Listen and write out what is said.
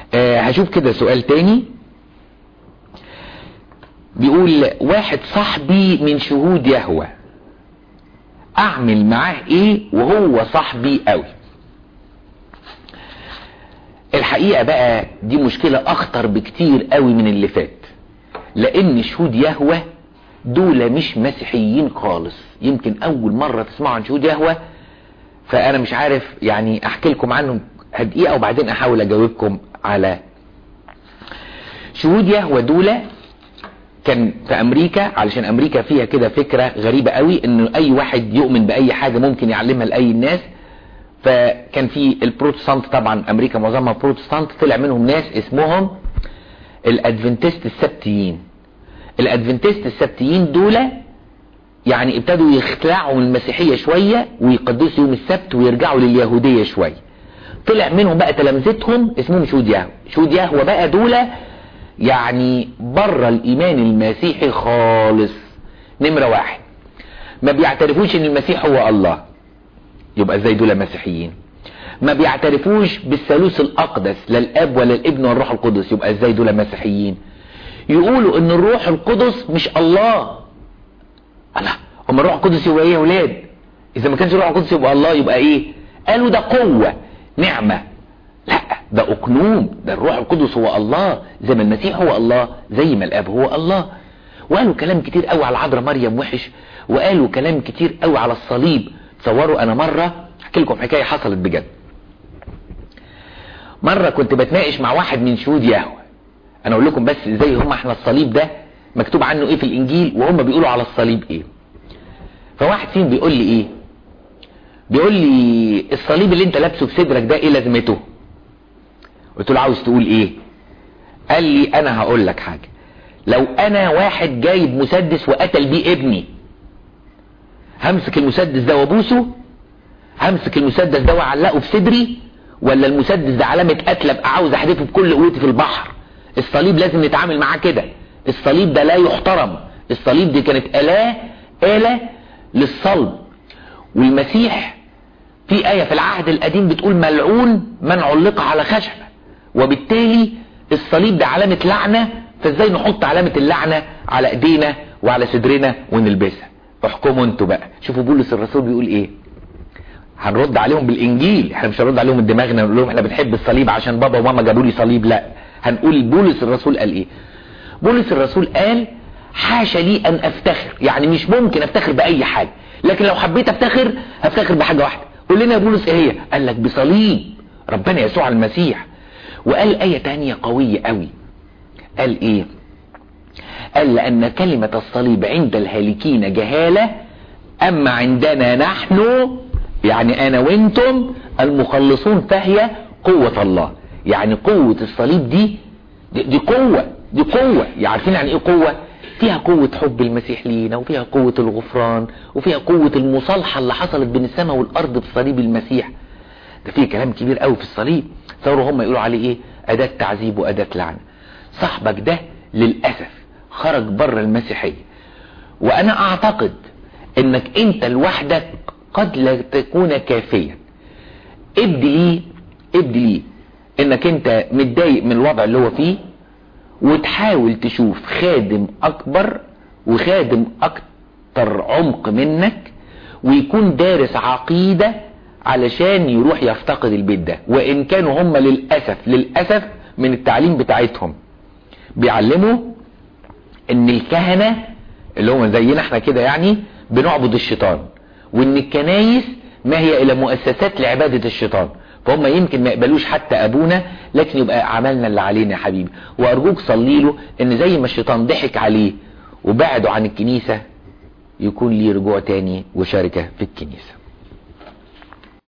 آه هشوف كده سؤال تاني بيقول واحد صاحبي من شهود يهوى اعمل معاه ايه وهو صاحبي قوي الحقيقة بقى دي مشكلة اخطر بكتير قوي من اللي فات لان شهود يهوى دول مش مسيحيين خالص يمكن اول مرة تسمعوا عن شهود يهوى فانا مش عارف يعني احكي لكم عنهم دقيقة وبعدين احاول اجاوبكم على شهود يهوى دول كان في امريكا علشان امريكا فيها كده فكرة غريبة قوي ان اي واحد يؤمن باي حاجة ممكن يعلمها لاي الناس فكان في البروتستانت طبعا امريكا معظمها بروتستانت طلع منهم ناس اسمهم الادفنتست السبتيين الادفنتست السبتيين دول يعني ابتدوا يخلعوا من المسيحية شوية ويقدسوا يوم السبت ويرجعوا لليهودية شوية طلع منهم بقى تلامذتهم اسمهم شهود يهوى شهود يهوى بقى دول يعني بره الايمان المسيحي خالص نمرة واحد ما بيعترفوش ان المسيح هو الله يبقى ازاي دول مسيحيين ما بيعترفوش بالثالوث الاقدس لا الاب ولا الابن ولا الروح القدس يبقى ازاي دول مسيحيين يقولوا ان الروح القدس مش الله الله هم الروح القدس يبقى ايه يا ولاد اذا ما كانش الروح القدس يبقى الله يبقى ايه قالوا ده قوة نعمة لا ده اقنوم ده الروح القدس هو الله زي ما المسيح هو الله زي ما الاب هو الله وقالوا كلام كتير قوي على العذراء مريم وحش وقالوا كلام كتير قوي على الصليب تصوروا انا مرة احكي لكم حكاية حصلت بجد مرة كنت بتناقش مع واحد من شهود يهوى انا اقول لكم بس ازاي هم احنا الصليب ده مكتوب عنه ايه في الانجيل وهم بيقولوا على الصليب ايه فواحد فيهم بيقول لي ايه بيقول لي الصليب اللي انت لابسه في صدرك ده ايه لازمته قلت له عاوز تقول ايه قال لي انا هقول لك حاجة لو انا واحد جايب مسدس وقتل بيه ابني همسك المسدس ده وابوسه همسك المسدس ده واعلقه في صدري ولا المسدس ده علامة قتل ابقى عاوز احدفه بكل قوتي في البحر الصليب لازم نتعامل معاه كده الصليب ده لا يحترم الصليب دي كانت آلة آلة للصلب والمسيح في آية في العهد القديم بتقول ملعون من علق على خشبة وبالتالي الصليب ده علامة لعنة فازاي نحط علامة اللعنة على ايدينا وعلى صدرنا ونلبسها احكموا انتوا بقى شوفوا بولس الرسول بيقول ايه هنرد عليهم بالانجيل احنا مش هنرد عليهم من دماغنا نقول لهم احنا بنحب الصليب عشان بابا وماما جابوا لي صليب لا هنقول بولس الرسول قال ايه بولس الرسول قال حاشا لي ان افتخر يعني مش ممكن افتخر باي حاجة لكن لو حبيت افتخر هفتخر بحاجة واحدة قول لنا يا بولس ايه هي قال لك بصليب ربنا يسوع المسيح وقال اية تانية قوية قوي قال ايه قال لان كلمة الصليب عند الهالكين جهالة اما عندنا نحن يعني انا وانتم المخلصون فهي قوة الله يعني قوة الصليب دي دي, دي قوة دي قوة عارفين يعني ايه قوة فيها قوة حب المسيح لينا وفيها قوة الغفران وفيها قوة المصالحة اللي حصلت بين السماء والارض بصليب المسيح ده فيه كلام كبير قوي في الصليب تصوروا هم يقولوا عليه ايه اداة تعذيب واداة لعنة صاحبك ده للأسف خرج بره المسيحية وانا اعتقد انك انت لوحدك قد لا تكون كافيا ابدي ليه ابدي ليه انك انت متضايق من الوضع اللي هو فيه وتحاول تشوف خادم اكبر وخادم اكتر عمق منك ويكون دارس عقيدة علشان يروح يفتقد البيت ده وان كانوا هم للأسف للأسف من التعليم بتاعتهم بيعلموا ان الكهنة اللي هم زينا احنا كده يعني بنعبد الشيطان وان الكنايس ما هي الا مؤسسات لعبادة الشيطان فهم يمكن ما يقبلوش حتى ابونا لكن يبقى عملنا اللي علينا يا حبيبي وارجوك صلي له ان زي ما الشيطان ضحك عليه وبعده عن الكنيسة يكون ليه رجوع تاني وشاركة في الكنيسة